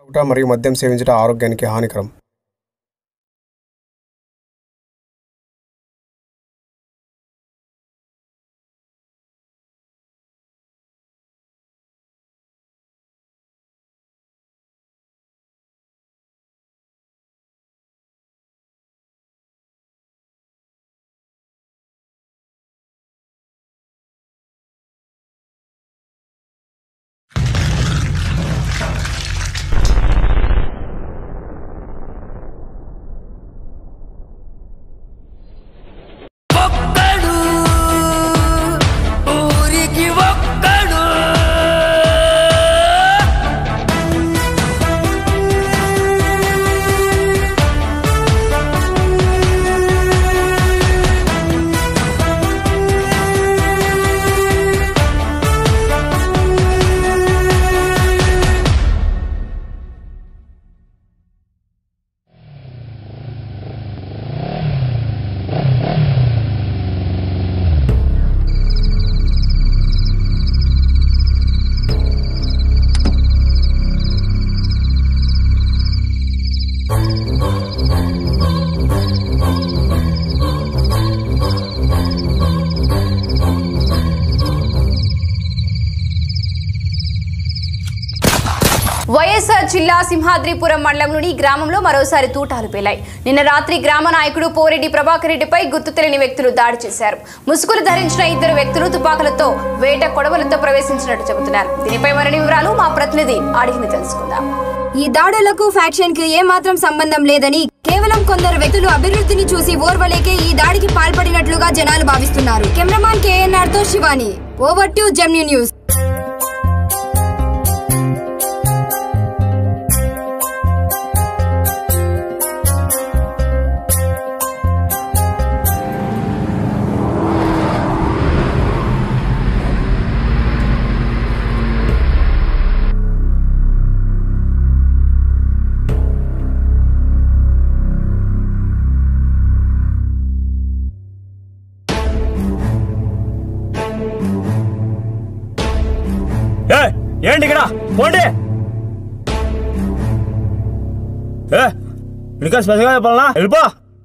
ఊట మరియు మద్యం సేవించడం ఆరోగ్యానికి హానికరం ఒక్కడు ఊరికి ఒక్కడు వైఎస్ఆర్ జిల్లా సింహాద్రిపురం మండలంలోని గ్రామంలో మరోసారి తూటాలు పేలాయి నిన్న రాత్రి గ్రామ నాయకుడు పోరెడ్డి ప్రభాకర్ రెడ్డిపై గుర్తు తెలియని వ్యక్తులు దాడి చేశారు ముసుగులు ధరించిన ఇద్దరు వ్యక్తులు తుపాకులతో వేట కొడవలతో ప్రవేశించినట్టు చెబుతున్నారు దీనిపై మరిన్ని వివరాలు మా ప్రతినిధి అడిగిని తెలుసుకుందాం ఈ దాడులకు ఫ్యాక్షన్ కి ఏమాత్రం సంబంధం లేదని కేవలం కొందరు వ్యక్తులు అభివృద్ధిని చూసి ఓర్వలేకే ఈ దాడికి పాల్పడినట్లుగా జనాలు భావిస్తున్నారు కెమెరామాన్ కేఎన్ఆర్ తో శివాని ఓవర్ టు జెమ్యూ న్యూస్ ఏ ఏంటి ఇక్కడ పోండి ఏ ఇంకా స్పెషల్గా చెప్పాలనా వెళ్ళిపో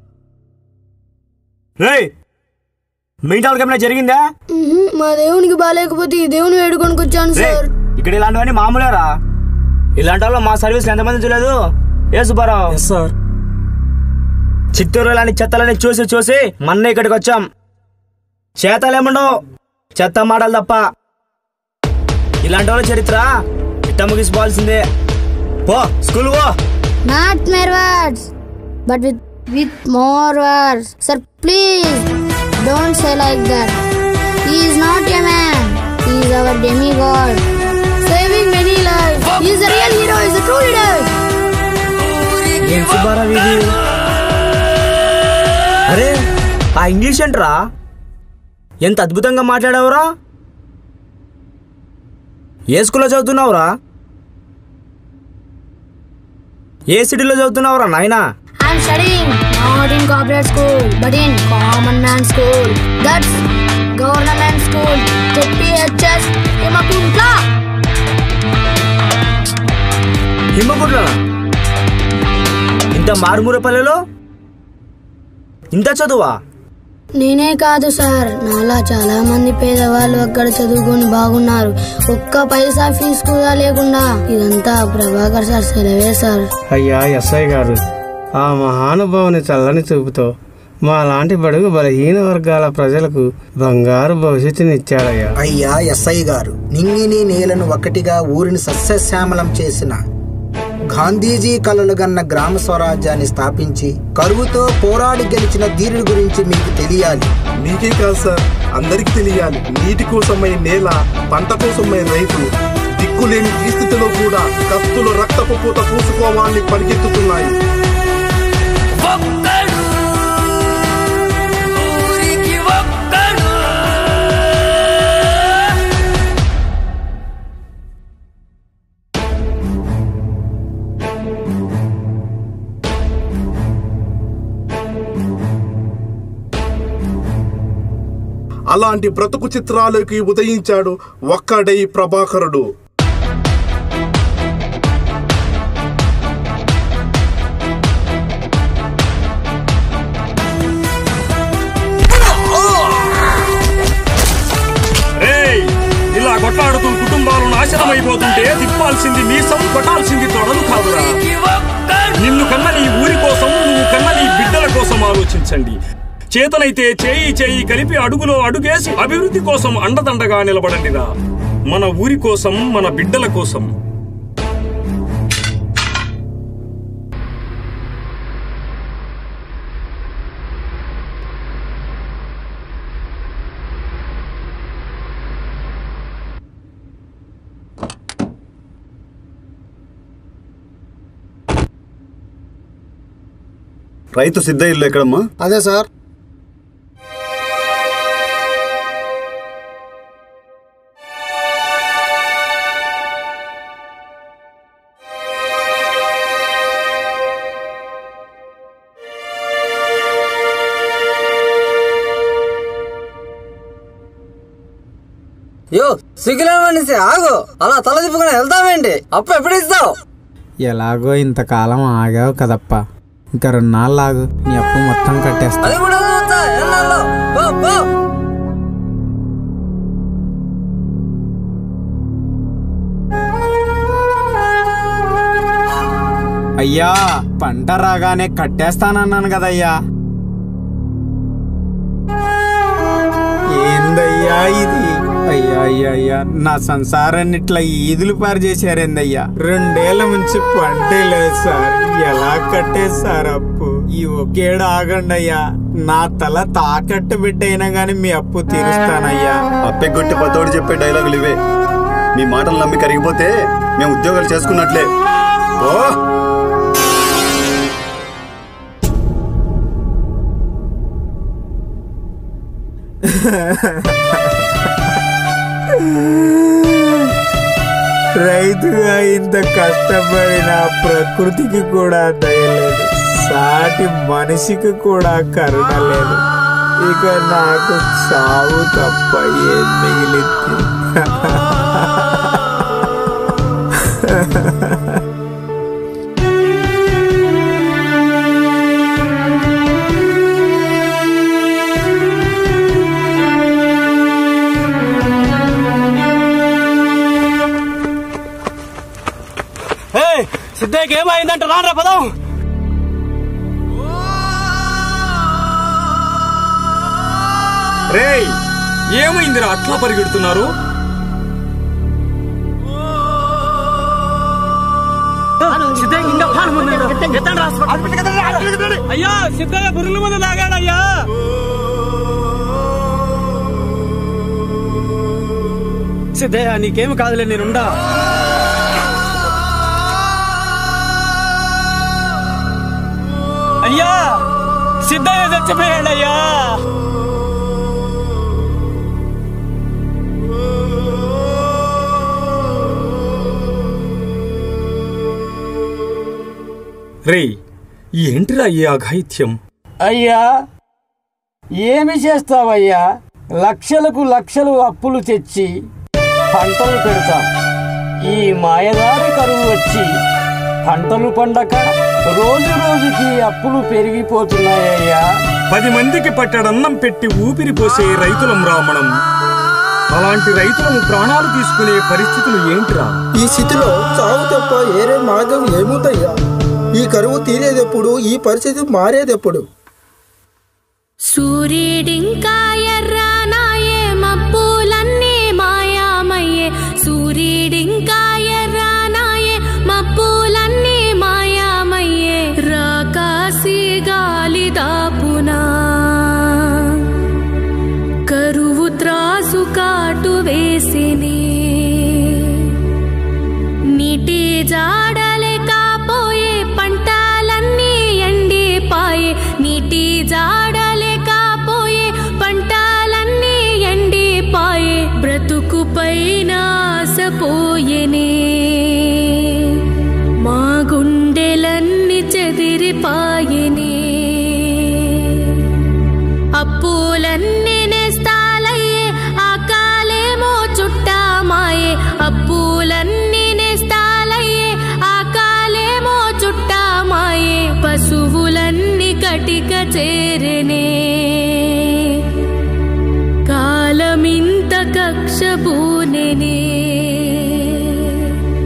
రే మీ ఇంటి వాళ్ళకి ఏమైనా జరిగిందా మా దేవునికి బాగాలేకపోతే ఈ దేవుని వేడుకొనికి వచ్చాను రే సార్ ఇక్కడ ఇలాంటివన్నీ మామూలేరా ఇలాంటి వాళ్ళు మా సర్వీస్ ఎంతమంది చూడలేదు ఏ సుబ్బారావు సార్ చిత్తూరు ఇలాంటి చెత్తలని చూసి చూసి మొన్న ఇక్కడికి వచ్చాం చేతలేముండవు చెత్త మాటలు తప్ప ఇలాంటి వాళ్ళ చరిత్ర ఇట్ట ముగిసిపోవాల్సిందే పో స్కూల్ పో not mere words but with with more words sir please don't say like that is not a man is our demigod saving many life is a real hero is a true leader ఏం సుబ్బారావు ఇది అరే ఆ English ఏంట్రా ఎంత అద్భుతంగా మాట్లాడావురా ఏ స్కూల్లో చదువుతున్నావురా ఏ సిటీలో చదువుతున్నావురా నాయనా I'm studying not in corporate school, but in common man school. That's government school. ZPHS Himakuntla. హిమ్మగుడ్ల ఇంత మారుమూర పల్లెలో ఇంత చదువా నేనే కాదు సార్ నాలా చాలా మంది పేదవాళ్ళు అక్కడ చదువుకొని బాగున్నారు ఒక్క పైసా ఫీజు కూడా లేకుండా ఇదంతా ప్రభాకర్ సార్ సెలవే సార్ అయ్యా ఎస్ఐ గారు ఆ మహానుభావుని చల్లని చూపుతో మా లాంటి బడుగు బలహీన వర్గాల ప్రజలకు బంగారు భవిష్యత్తుని ఇచ్చాడయ్యా అయ్యా ఎస్ఐ గారు నింగిని నేలను ఒకటిగా ఊరిని సస్యశ్యామలం చేసిన గాంధీజీ కలలు గన్న గ్రామ స్వరాజ్యాన్ని స్థాపించి కరువుతో పోరాడి గెలిచిన ధీరుడి గురించి మీకు తెలియాలి మీకే కాదు సార్ అందరికీ తెలియాలి నీటి కోసమై నేల పంట కోసమై రైతు దిక్కులేని ఈ స్థితిలో కూడా కత్తులు రక్తపు పూత పూసుకోవాలని పరిగెత్తుతున్నాయి ఒక్కడు ఊరికి ఒక్కడు అలాంటి బ్రతుకు చిత్రాలకి ఉదయించాడు ఒక్కడై ప్రభాకరుడు నరకాల్సింది మీసం కొట్టాల్సింది తొడలు కాదురా ఊరికి ఒక్కడు నిన్ను కన్న నీ ఊరి కోసం నువ్వు కన్న నీ బిడ్డల కోసం ఆలోచించండి చేతనైతే చేయి చేయి కలిపి అడుగులో అడుగేసి అభివృద్ధి కోసం అండదండగా నిలబడండిరా మన ఊరి కోసం మన బిడ్డల కోసం రైతు సిద్ధ ఇల్లు ఎక్కడమ్మా అదే సార్ యో సిగ్గులేని మనిషి ఆగు అలా తల తిప్పుకుని వెళ్తామేంటి అప్పు ఎప్పుడు ఇస్తావు ఎలాగో ఇంతకాలం ఆగావు కదప్ప ఇంకా రెండునాళ్ళు ఆగు నీ అప్పు మొత్తం కట్టేస్తా అది కూడా చూస్తా ఎన్నాళ్ళు పో పో అయ్యా పంట రాగానే కట్టేస్తానన్నాను కదయ్యా ఏందయ్యా ఇది అయ్యా అయ్యా అయ్యా నా సంసారాన్ని ఇట్లా ఈదులు పారు చేశారేందయ్యా రెండేళ్ల నుంచి పంటే లేదు సార్ ఎలా కట్టేశారు అప్పు ఈ ఒకేడు ఆగండి అయ్యా నా తల తాకట్టు పెట్టైనా గాని మీ అప్పు తీరుస్తానయ్యా అప్పెగొట్టి పతోడు చెప్పే డైలాగులు ఇవే మీ మాటలు నమ్మి కరిగిపోతే మేము ఉద్యోగాలు చేసుకున్నట్లే ఓ రైతుగా ఇంత కష్టపడిన ప్రకృతికి కూడా దయలేదు సాటి మనిషికి కూడా కరుణ లేదు ఇక నాకు చావు తప్ప ఏం మిగిలింది సిద్ధయ్యకి ఏమైందంట రానరా పదం రేయ్ ఏమైందిరా అట్లా పరిగెడుతున్నారు అయ్యా సిద్ధయ్య పురుగుల మందు తాగాడయ్యా సిద్ధయ్య నీకేమి కాదులే నేనుండా అయ్యా సిద్ధయ్య చచ్చిపోయాడయ్యా రేయ్ ఏంటిరా ఈ అఘాయిత్యం అయ్యా ఏమి చేస్తావయ్యా లక్షలకు లక్షలు అప్పులు తెచ్చి పంటలు పెడతాం ఈ మాయదారి కరువు వచ్చి పంటలు పండక రోజు రోజుకి అప్పులు పెరిగిపోతున్నాయ్యా పది మందికి పట్టడన్నం పెట్టి ఊపిరి పోసే రైతులం రామణం అలాంటి రైతులను ప్రాణాలు తీసుకునే పరిస్థితులు ఏంటిరా ఈ స్థితిలో చావు తప్ప ఏరే మార్గం ఏముందయ్యా ఈ కరువు తీరేదెప్పుడు ఈ పరిస్థితి మారేదెప్పుడు సూర్యుడింకా ఎర్రానాయే మబ్బులన్నీ మాయామయ్యే సూర్యుడింకా ఎర్రానాయే మబ్బులన్నీ మాయామయ్యే రాకాసి గాలి దాపునా కరువు త్రాసు కాటు వేసిని నీటి జాడలే కాపోయే పంటలన్నీ ఎండిపాయే నీటి జాడలే కాపోయే పంటలన్నీ ఎండిపాయే బ్రతుకు పైన ఆశపోయేనే మా గుండెలన్నీ చెదిరిపాయనే అప్పులన్నీ నేస్తాలయ్యే ఆ కాలేమో చుట్టామాయే అప్పులన్నీ నేస్తాలయ్యే ఆ కాలేమో చుట్టామాయే పశువులన్నీ కటిక చేరనే కాలమింత కక్ష బూనెనే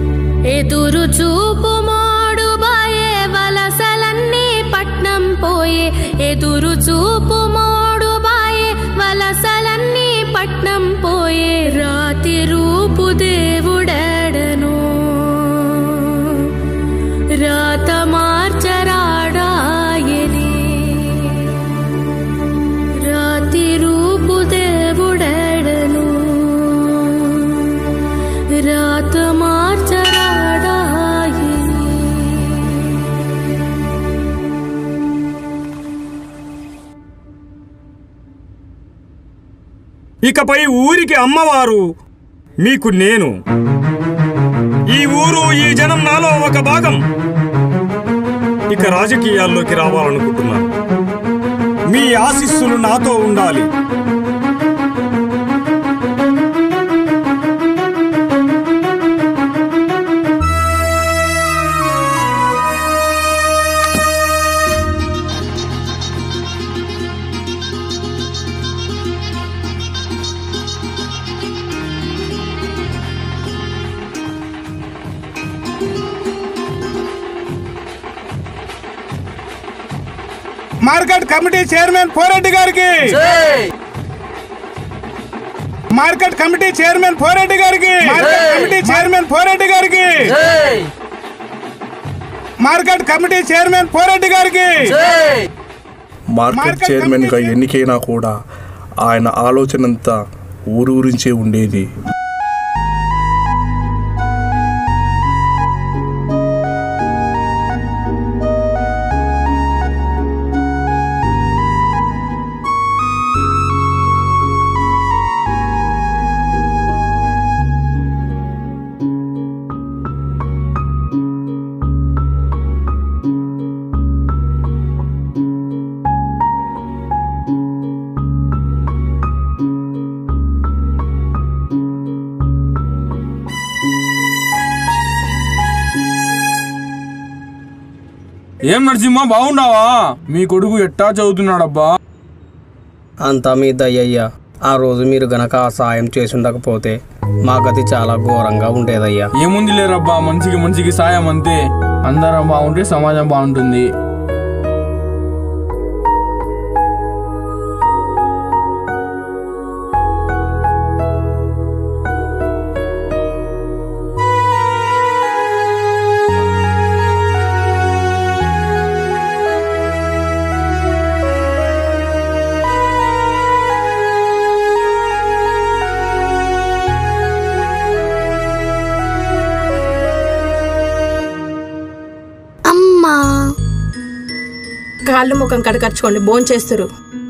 ఇకపై ఊరికి అమ్మవారు మీకు నేను ఈ ఊరు ఈ జనం నాలో ఒక భాగం ఇక రాజకీయాల్లోకి రావాలనుకుంటున్నాను మీ ఆశీస్సులు నాతో ఉండాలి మార్కెట్ కమిటీ చైర్మన్ పోరెడ్డి గారికి మార్కెట్ కమిటీ చైర్మన్ పోరెడ్డి గారికి మార్కెట్ కమిటీ చైర్మన్ పోరెడ్డి గారికి మార్కెట్ కమిటీ చైర్మన్ పోరెడ్డి గారికి మార్కెట్ చైర్మన్ గా ఎన్నికైనా కూడా ఆయన ఆలోచనంతా ఊరు గురించే ఉండేది ఏం నరసింహ బాగున్నావా మీ కొడుకు ఎట్టా చదువుతున్నాడబ్బా అంతా మీ దయ్యయ్యా ఆ రోజు మీరు గనక ఆ సాయం చేసి ఉండకపోతే మా గతి చాలా ఘోరంగా ఉండేదయ్యా ఏముంది లేరబ్బా మనిషికి మనిషికి సాయం అంతే అందరం బాగుంటే సమాజం బాగుంటుంది అమ్మా కాళ్ళు ముఖం కడకర్చుకోండి భోంచేస్తురు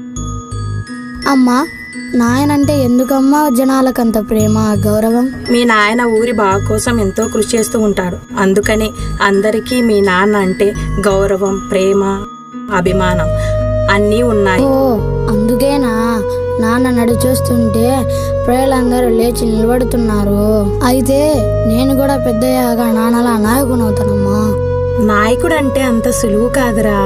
అమ్మా నాయనంటే ఎందుకమ్మా జనాలకంత ప్రేమ గౌరవం మీ నాయన ఊరి బాగు కోసం ఎంతో కృషి చేస్తూ ఉంటాడు అందుకని అందరికీ మీ నాన్న అంటే గౌరవం ప్రేమ అభిమానం అన్నీ ఉన్నాయి ఓ అందుకేనా నాన్న నడిచొస్తుంటే ప్రజలందరూ లేచి నిలబడుతున్నారు అయితే నేను కూడా పెద్దయ్యాక నాన్నలా నాయకునవుతానమ్మా నాయకుడు అంటే అంత సులువు కాదురా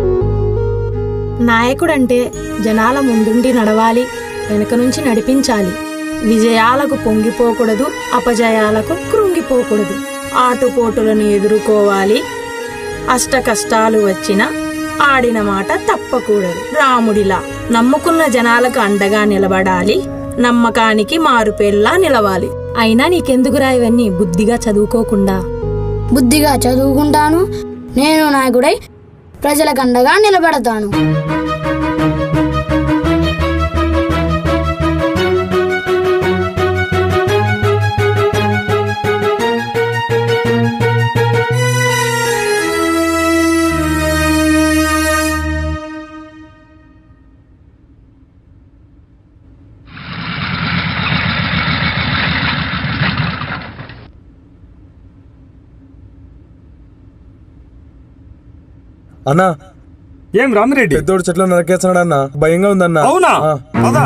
నాయకుడు అంటే జనాల ముందుండి నడవాలి వెనుక నుంచి నడిపించాలి విజయాలకు పొంగిపోకూడదు అపజయాలకు కృంగిపోకూడదు ఆటుపోటులను ఎదుర్కోవాలి అష్ట కష్టాలు వచ్చినా ఆడిన మాట తప్పకూడదు రాముడిలా నమ్ముకున్న జనాలకు అండగా నిలబడాలి నమ్మకానికి మారుపేర్లా నిలవాలి అయినా నీకెందుకురా ఇవన్నీ బుద్ధిగా చదువుకోకుండా బుద్ధిగా చదువుకుంటాను నేను నాయకుడై ప్రజలకు అండగా నిలబడతాను అన్నా ఏం రామిరెడ్డి పెద్దోడు చెట్లు నరకేస్తున్నాడు అన్న భయంగా ఉందన్న అవునా ఆ. పదా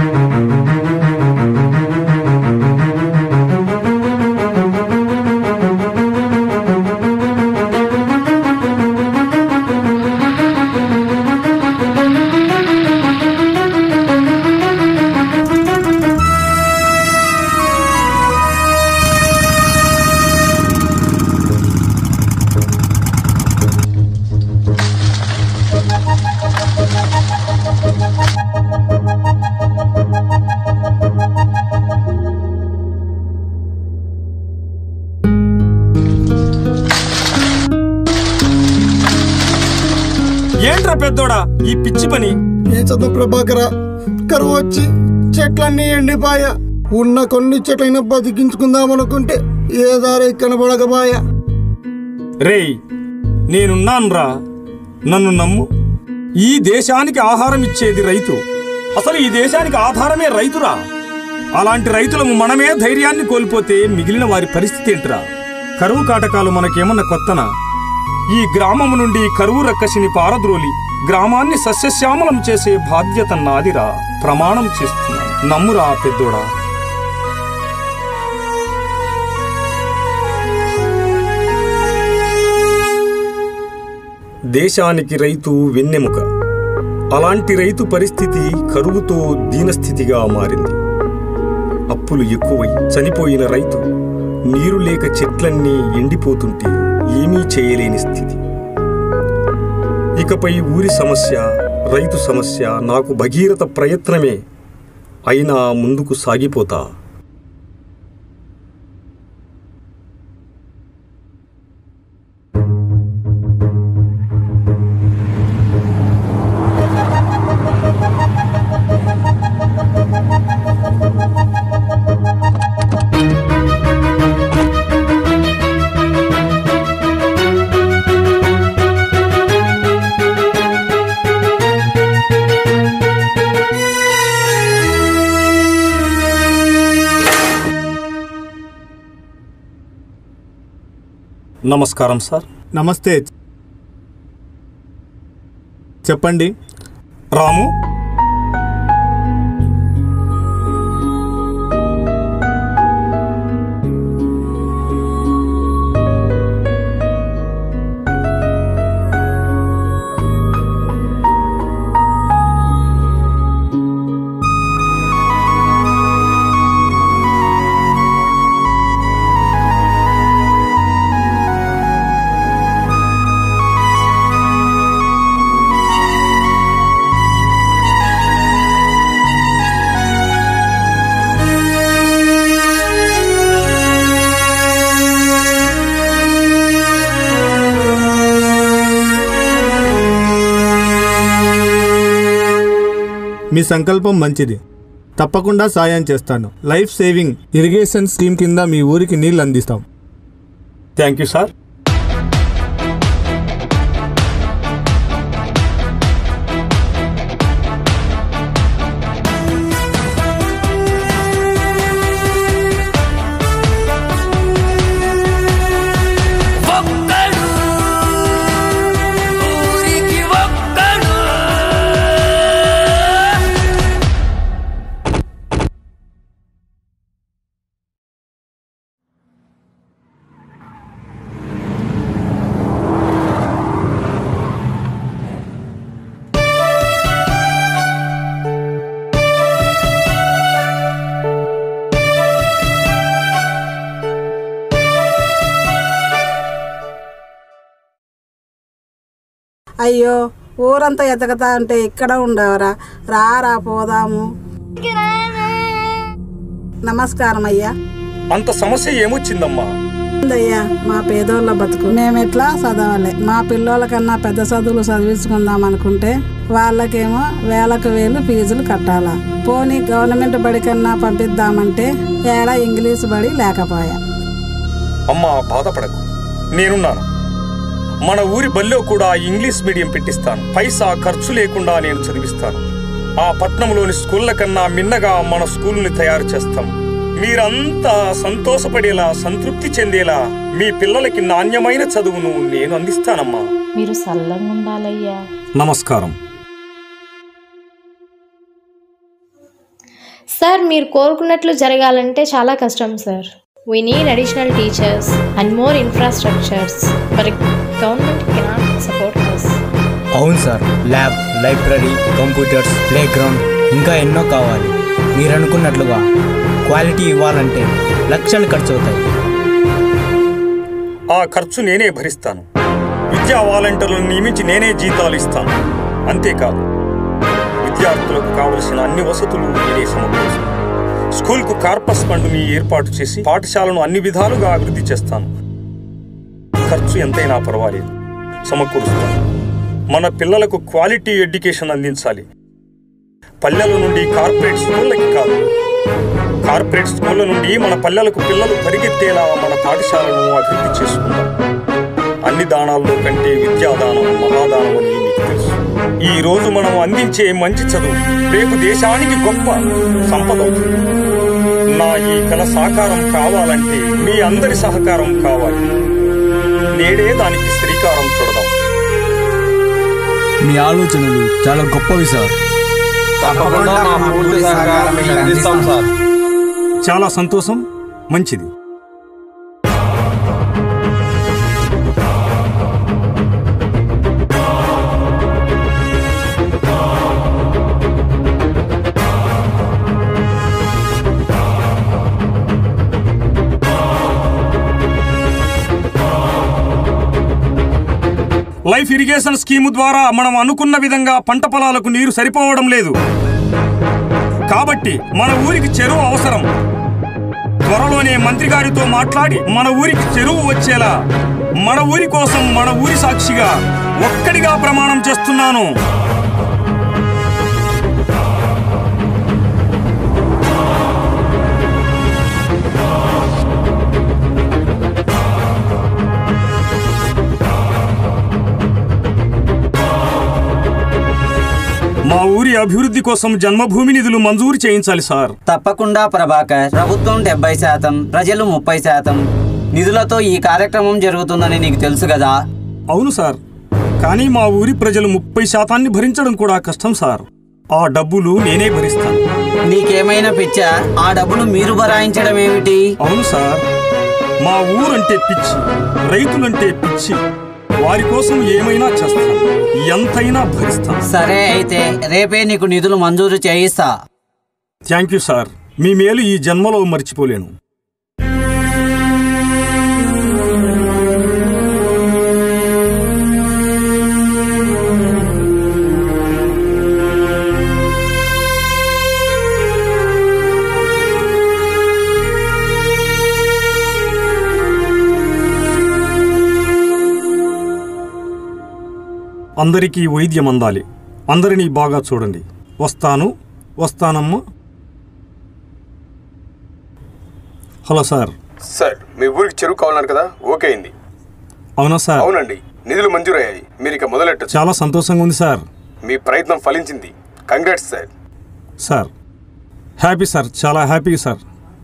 ఏంట్రా పెద్దోడా ఈ పిచ్చి పని ఏ చదువు ప్రభాకర కరువు వచ్చి చెట్లన్నీ ఎండిపాయ ఉన్న కొన్ని చెట్లైనా బతికించుకుందాం అనుకుంటే ఏ దారి కనబడకపాయ రేయ్ నేనున్నానురా నన్ను నమ్ము ఈ దేశానికి ఆహారం ఇచ్చేది రైతు అసలు ఈ దేశానికి ఆధారమే రైతురా అలాంటి రైతులము మనమే ధైర్యాన్ని కోల్పోతే మిగిలిన వారి పరిస్థితి ఏంటిరా కరువు కాటకాలు మనకేమన్నా కొత్తనా ఈ గ్రామము నుండి కరువు రక్కసిని పారద్రోలి గ్రామాన్ని సస్యశ్యామలం చేసే బాధ్యత నాదిరా ప్రమాణం చేస్తున్నా నమ్మురా పెద్దోడా దేశానికి రైతు వెన్నెముక అలాంటి రైతు పరిస్థితి కరువుతో దీనస్థితిగా మారింది అప్పులు ఎక్కువై చనిపోయిన రైతు నీరు లేక చెట్లన్నీ ఎండిపోతుంటే ఏమీ చేయలేని స్థితి ఇకపై ఊరి సమస్య రైతు సమస్య నాకు భగీరథ ప్రయత్నమే అయినా ముందుకు సాగిపోతా నమస్కారం సార్ నమస్తే చెప్పండి రాము మీ సంకల్పం మంచిది తప్పకుండా సాయం చేస్తాను లైఫ్ సేవింగ్ ఇరిగేషన్ స్కీమ్ కింద మీ ఊరికి నీళ్ళు అందిస్తాం థ్యాంక్ యూ సార్ ఒక్కడు ఊరికి ఒక్కడు అయ్యో ఊరంతా ఎతకతా అంటే ఇక్కడ ఉండవరా రారా పోదాము నమస్కారం అయ్యా అంత సమస్య ఏమొచ్చిందమ్మా అయ్యా మా పేదోళ్ళ బతుకు మేమెట్లా చదవాలి మా పిల్లోల కన్నా పెద్ద చదువులు చదివించుకుందాం అనుకుంటే వాళ్ళకేమో వేలకు వేలు ఫీజులు కట్టాలా పోనీ గవర్నమెంట్ బడి కన్నా పంపిద్దామంటే ఏడా ఇంగ్లీష్ బడి లేకపోయా అమ్మా బాధపడకు నేనున్నాను మన ఊరి బల్లో కూడా ఇంగ్లీష్ మీడియం పెట్టిస్తాను పైసా ఖర్చు లేకుండా నేను చదివిస్తాను ఆ పట్నంలోని స్కూళ్ళ కన్నా మిన్నగా మన స్కూల్ని తయారు చేస్తాం మీరంతా సంతోషపడేలా సంతృప్తి చెందేలా మీ పిల్లలకి నాణ్యమైన చదువును నేను అందిస్తానమ్మా మీరు సల్లంగా ఉండాలయ్యా నమస్కారం సార్ మీరు కోరుకున్నట్లు జరగాలంటే చాలా కష్టం sir we need additional teachers and more infrastructures but government cannot support us అవును sir lab library computers play ground ఇంకా ఎన్నో కావాలి మీరు అనుకున్నట్లుగా క్వాలిటీ ఇవ్వాలంటే లక్షలు ఖర్చు అవుతాయి ఆ ఖర్చు నేనే భరిస్తాను విద్యా వాలంటీర్లను నియమించి నేనే జీతాలు ఇస్తాను అంతేకాదు విద్యార్థులకు కావలసిన అన్ని వసతులు నేనే సమకూరుస్తాను స్కూల్కు కార్పస్ ఫండ్ని ఏర్పాటు చేసి పాఠశాలను అన్ని విధాలుగా అభివృద్ధి చేస్తాను ఖర్చు ఎంతైనా పర్వాలేదు సమకూరుస్తాను మన పిల్లలకు క్వాలిటీ ఎడ్యుకేషన్ అందించాలి పల్లెల నుండి కార్పొరేట్ స్కూళ్ళకి కాదు కార్పొరేట్ స్కూళ్ళ నుండి మన పల్లెలకు పిల్లలు పరిగెత్తేలా మన పాఠశాలను అభివృద్ధి చేసుకుందాం అన్ని దానాల్లో కంటే విద్యాదానం మహాదానం అని మీకు తెలుసు ఈ రోజు మనం అందించే మంచి చదువు రేపు దేశానికి గొప్ప సంపద అవుతుంది. నా ఈ కల సాకారం కావాలంటే మీ అందరి సహకారం కావాలి నేడే దానికి శ్రీకారం చుడదాం మీ ఆలోచనలు చాలా గొప్పవి సార్ తప్పకుండా మా పూర్తి సహకారం మీకు అందిస్తాం సార్ చాలా సంతోషం మంచిది లైఫ్ ఇరిగేషన్ స్కీము ద్వారా మనం అనుకున్న విధంగా పంట పొలాలకు నీరు సరిపోవడం లేదు కాబట్టి మన ఊరికి చెరువు అవసరం త్వరలోనే మంత్రి గారితో మాట్లాడి మన ఊరికి చెరువు వచ్చేలా మన ఊరి కోసం మన ఊరి సాక్షిగా ఒక్కడిగా ప్రమాణం చేస్తున్నాను మా ఊరి అభివృద్ధి కోసం జన్మభూమి నిధులు మంజూరు చేయించాలి సార్ తప్పకుండా ప్రభాకర్ ప్రభుత్వం డెబ్బై శాతం ప్రజలు ముప్పై శాతం నిధులతో ఈ కార్యక్రమం జరుగుతుందని నీకు తెలుసు కదా అవును సార్ కానీ మా ఊరి ప్రజలు ముప్పై శాతాన్ని భరించడం కూడా కష్టం సార్ ఆ డబ్బులు నేనే భరిస్తాను నీకేమైనా పిచ్చా ఆ డబ్బులు మీరు భరాయించడం ఏమిటి అవును సార్ మా ఊరంటే పిచ్చి రైతులంటే పిచ్చి వారి కోసం ఏమైనా చేస్తాను ఎంతైనా భరిస్తాను సరే అయితే రేపే నీకు నిధులు మంజూరు చేయిస్తా థ్యాంక్ యూ సార్ మీ మేలు ఈ జన్మలో మర్చిపోలేను అందరికీ వైద్యం అందాలి అందరినీ బాగా చూడండి వస్తాను వస్తానమ్మా హలో సార్ సార్ మీ ఊరికి చెరువు కావాలన్నారు కదా ఓకే అయింది అవునా సార్ అవునండి నిధులు మంజూరయ్యాయి మీరు ఇక మొదలెట్టచ్చు చాలా సంతోషంగా ఉంది సార్ మీ ప్రయత్నం ఫలించింది congrats sir sir happy sir చాలా హ్యాపీ సార్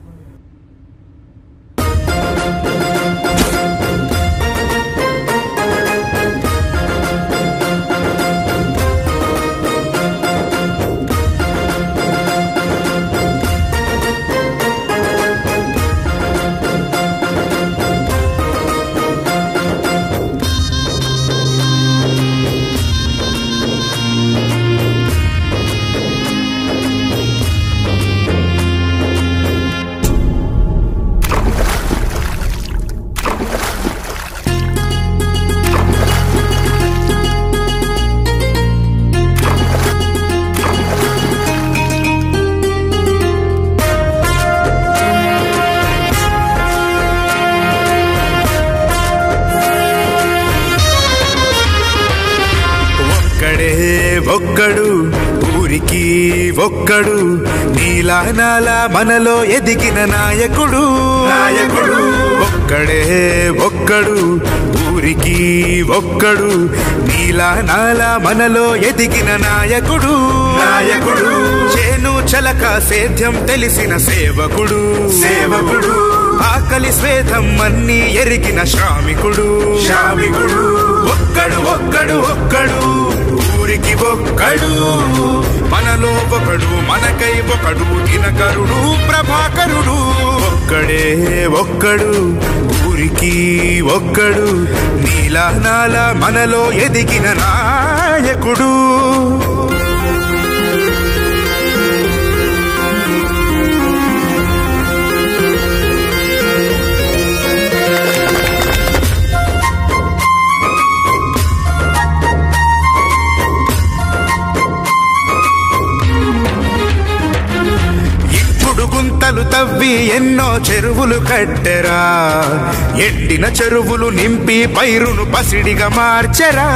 ఒక్కడే ఒక్కడు ఊరికి ఒక్కడు నీలానాల మనలో ఎదిగిన నాయకుడు నాయకుడు ఒక్కడే ఒక్కడు ఊరికి ఒక్కడు నీలానాల మనలో ఎదిగిన నాయకుడు నాయకుడు చేను చలక సేద్యం తెలిసిన సేవకుడు సేవకుడు ఆకలి స్వేదం అన్ని ఎరిగిన శ్రామికుడు శ్రామికుడు ఒక్కడు ఒక్కడు ఒక్కడు ఊరికి ఒక్కడు మనలో ఒకడు మనకై ఒకడు దినకరుడు ప్రభాకరుడు ఒక్కడే ఒక్కడు ఊరికి ఒక్కడు నీలానాల మనలో ఎదిగిన నాయకుడు ఇప్పుడు గుంతలు తవ్వి ఎన్నో చెరువులు కట్టెరా ఎండిన చెరువులు నింపి పైరును పసిడిగా మార్చెరా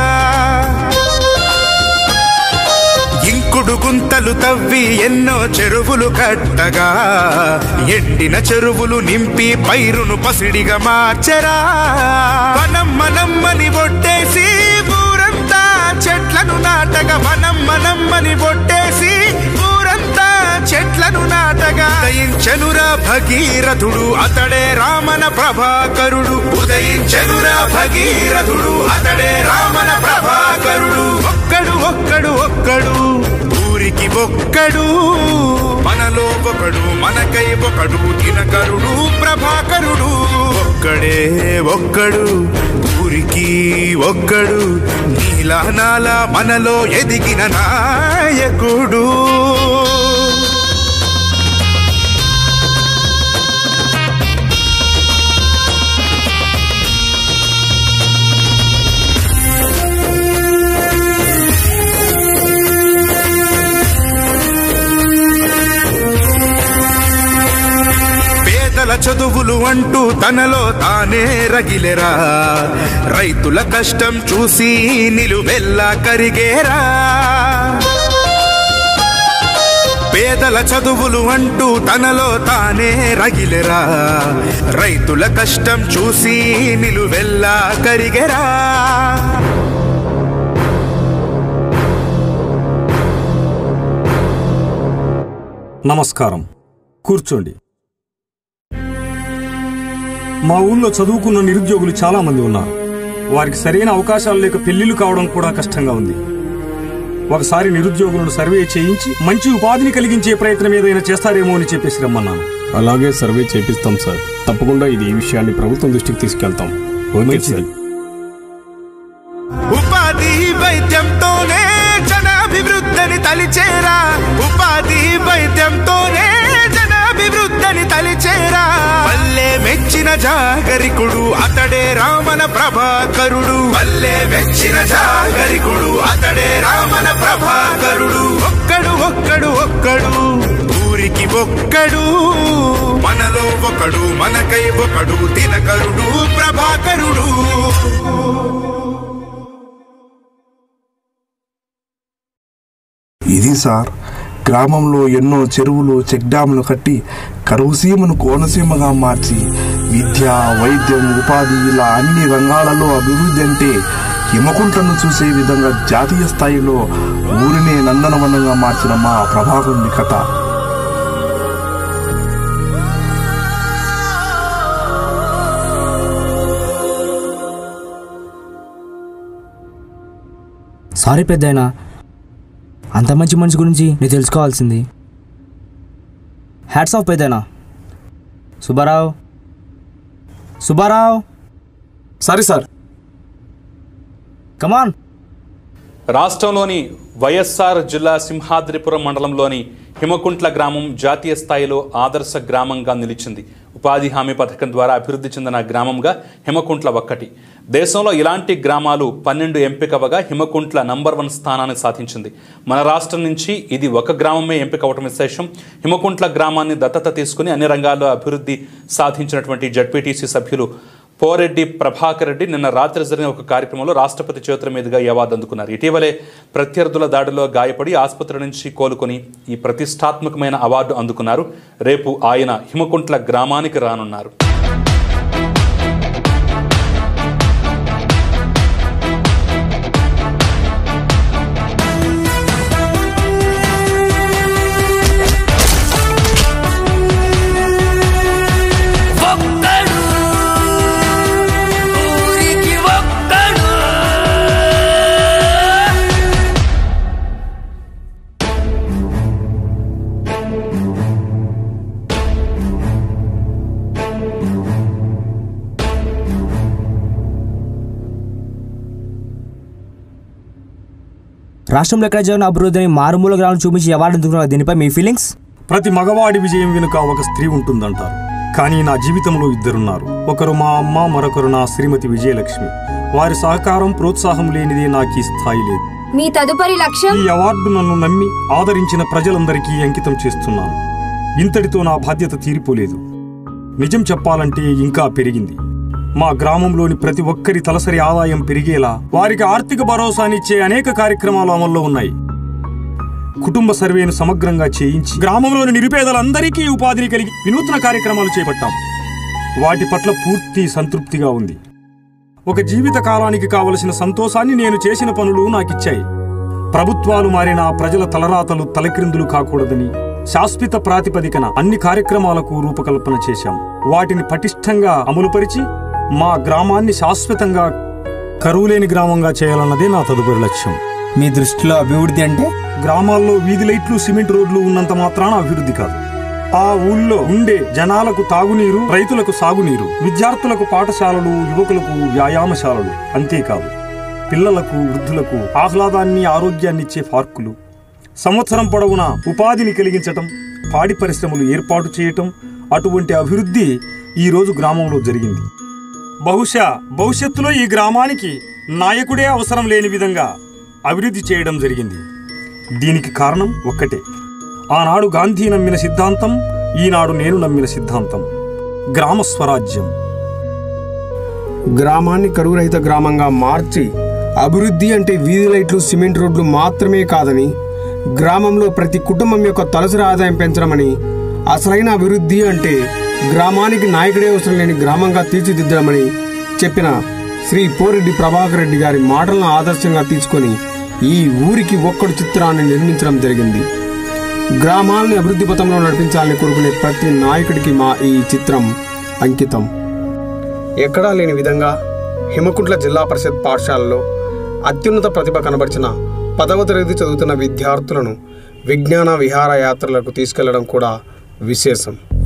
ఇంకుడు గుంతలు తవ్వి ఎన్నో చెరువులు కట్టగా ఎండిన చెరువులు నింపి పైరును పసిడిగా మార్చెరా మనం మనమ్మని ఒట్టేసి ఊరంతా చెట్లను నాట నాటగా మనం మనం అని బొట్టేసి ఊరంతా చెట్లను నాటగా ఉదయించనురా భగీరథుడు అతడే రామన ప్రభాకరుడు ఉదయించనురా భగీరథుడు అతడే రామన ప్రభాకరుడు ఒక్కడు ఒక్కడు ఒక్కడు ఊరికి ఒక్కడు మనలో ఒకడు మనకై ఒకడు దినకరుడు ప్రభాకరుడు ఒక్కడే ఒక్కడు ఊరికి ఒక్కడు నీలా నాలా మనలో ఎదిగిన నాయకుడు పేదల చదువులు అంటూ తనలో తానే రగిలెరా రైతుల కష్టం చూసి నిలువెల్లా కరిగేరా పేదల చదువులు అంటూ తనలో తానే రగిలెరా రైతుల కష్టం చూసి నిలువెల్లా కరిగెరా నమస్కారం కూర్చోండి మా ఊళ్ళో చదువుకున్న నిరుద్యోగులు చాలా మంది ఉన్నారు వారికి సరైన అవకాశాలు లేక పెళ్లిళ్లు కావడం కూడా కష్టంగా ఉంది ఒకసారి నిరుద్యోగులను సర్వే చేయించి మంచి ఉపాధిని కలిగించే ప్రయత్నం ఏదైనా చేస్తారేమో అని చెప్పేసి రమ్మన్నాను అలాగే సర్వే చేపిస్తాం సార్ తప్పకుండా ఇది ఈ విషయాన్ని ప్రభుత్వం దృష్టికి తీసుకెళ్తాం మంచిది ఉపాధి వైద్యంతోనే జనాభివృద్ధిని తలిచేరా ఉపాధి వైద్యంతోనే జనాభివృద్ధిని తలిచేరా పల్లె మెచ్చిన జాగరికుడు అతడే రామన ప్రభాకరుడు పల్లె మెచ్చిన జాగరికుడు అతడే రామన ప్రభాకరుడు ఒక్కడు ఒక్కడు ఒక్కడు ఊరికి ఒక్కడు మనలో ఒకడు మనకై ఒకడు దినకరుడు ప్రభాకరుడు ఇది సార్ గ్రామంలో ఎన్నో చెరువులు చెక్ డ్యాములు కట్టి కరువు సీమను కోనసీమగా మార్చి విద్య వైద్యం ఉపాధి ఇలా అన్ని రంగాలలో అభివృద్ధి అంటే హిమకుంట్లను చూసే విధంగా జాతీయ స్థాయిలో ఊరినే నందనవనంగా మార్చిన మా ప్రభాకరుని కథ సారీ పెద్దయినా అంత మంచి మనిషి గురించి నేను తెలుసుకోవాల్సింది హ్యాట్స్ ఆఫ్ పెద్దయినా Subbarao Subbarao sorry sir come on రాష్ట్రంలోని వైఎస్ఆర్ జిల్లా సింహాద్రిపురం మండలంలోని హిమకుంట్ల గ్రామం జాతీయ స్థాయిలో ఆదర్శ గ్రామంగా నిలిచింది ఉపాధి హామీ పథకం ద్వారా అభివృద్ధి చెందిన గ్రామంగా హిమకుంట్ల ఒక్కటి దేశంలో ఇలాంటి గ్రామాలు పన్నెండు ఎంపికవగా హిమకుంట్ల నంబర్ వన్ స్థానాన్ని సాధించింది మన రాష్ట్రం నుంచి ఇది ఒక గ్రామమే ఎంపిక అవటం విశేషం హిమకుంట్ల గ్రామాన్ని దత్తత తీసుకుని అన్ని రంగాల్లో అభివృద్ధి సాధించినటువంటి జడ్పీటీసీ సభ్యులు పోరెడ్డి ప్రభాకర్ రెడ్డి నిన్న రాత్రి జరిగిన ఒక కార్యక్రమంలో రాష్ట్రపతి చేతుల మీదుగా ఈ అవార్డు అందుకున్నారు ఇటీవలే ప్రత్యర్థుల దాడిలో గాయపడి ఆసుపత్రి నుంచి కోలుకొని ఈ ప్రతిష్టాత్మకమైన అవార్డు అందుకున్నారు రేపు ఆయన హిమకుంట్ల గ్రామానికి రానున్నారు ఒక్కడు ఊరికి ఒక్కడు రాష్ట్రంలో ఎక్కడ జరిగిన అభివృద్ధిని మారుమూల గ్రామం చూపించి అవార్డు అందుకున్నారు దీనిపై మీ ఫీలింగ్స్ ప్రతి మగవాడి విజయం వెనుక ఒక స్త్రీ ఉంటుందంటారు కానీ నా జీవితంలో ఇద్దరున్నారు ఒకరు మా అమ్మ మరొకరు నా శ్రీమతి విజయలక్ష్మి వారి సహకారం ప్రోత్సాహం లేనిదే నాకు ఈ స్థాయి లేదు మీ తదుపరి లక్ష్యం ఈ అవార్డు నన్ను నమ్మి ఆదరించిన ప్రజలందరికీ అంకితం చేస్తున్నాను ఇంతటితో నా బాధ్యత తీరిపోలేదు నిజం చెప్పాలంటే ఇంకా పెరిగింది మా గ్రామంలోని ప్రతి ఒక్కరి తలసరి ఆదాయం పెరిగేలా వారికి ఆర్థిక భరోసానిచ్చే అనేక కార్యక్రమాలు అమల్లో ఉన్నాయి కుటుంబ సర్వేను సమగ్రంగా చేయించి గ్రామంలోని నిరుపేదలందరికీ ఉపాధిని కలిగి వినూత్న కార్యక్రమాలు చేపట్టాం వాటి పట్ల పూర్తి సంతృప్తిగా ఉంది ఒక జీవిత కాలానికి కావలసిన సంతోషాన్ని నేను చేసిన పనులు నాకిచ్చాయి ప్రభుత్వాలు మారినా ప్రజల తలరాతలు తలక్రిందులు కాకూడదని శాశ్వత ప్రాతిపదికన అన్ని కార్యక్రమాలకు రూపకల్పన చేశాం వాటిని పటిష్టంగా అమలుపరిచి మా గ్రామాన్ని శాశ్వతంగా కరువులేని గ్రామంగా చేయాలన్నదే నా తదుపరి లక్ష్యం మీ దృష్టిలో అభివృద్ధి అంటే గ్రామాల్లో వీధి లైట్లు సిమెంట్ రోడ్లు ఉన్నంత మాత్రాన అభివృద్ధి కాదు ఆ ఊళ్ళో ఉండే జనాలకు తాగునీరు రైతులకు సాగునీరు విద్యార్థులకు పాఠశాలలు యువకులకు వ్యాయామశాలలు అంతేకాదు పిల్లలకు వృద్ధులకు ఆహ్లాదాన్ని ఆరోగ్యాన్ని ఇచ్చే పార్కులు సంవత్సరం పొడవునా ఉపాధిని కలిగించటం పాడి పరిశ్రమలు ఏర్పాటు చేయటం అటువంటి అభివృద్ధి ఈరోజు గ్రామంలో జరిగింది బహుశా భవిష్యత్తులో ఈ గ్రామానికి నాయకుడే అవసరం లేని విధంగా అభివృద్ధి చేయడం జరిగింది దీనికి కారణం ఒక్కటే ఆనాడు గాంధీ నమ్మిన సిద్ధాంతం ఈనాడు నేను నమ్మిన సిద్ధాంతం గ్రామ స్వరాజ్యం గ్రామాన్ని కరువు రహిత గ్రామంగా మార్చి అభివృద్ధి అంటే వీధి లైట్లు సిమెంట్ రోడ్లు మాత్రమే కాదని గ్రామంలో ప్రతి కుటుంబం యొక్క తలసరి ఆదాయం పెంచడమని అసలైన అభివృద్ధి అంటే గ్రామానికి నాయకుడే అవసరం లేని గ్రామంగా తీర్చిదిద్దడమని చెప్పిన శ్రీ పోరెడ్డి ప్రభాకర్ రెడ్డి గారి మాటలను ఆదర్శంగా తీసుకొని ఈ ఊరికి ఒక్కడు చిత్రాన్ని నిర్మించడం జరిగింది గ్రామాలను అభివృద్ధి పథంలో నడిపించాలని కోరుకునే ప్రతి నాయకుడికి మా ఈ చిత్రం అంకితం ఎక్కడా లేని విధంగా హిమకుంట్ల జిల్లా పరిషత్ పాఠశాలలో అత్యున్నత ప్రతిభ కనబరిచిన పదవ తరగతి చదువుతున్న విద్యార్థులను విజ్ఞాన విహారయాత్రలకు తీసుకెళ్లడం కూడా విశేషం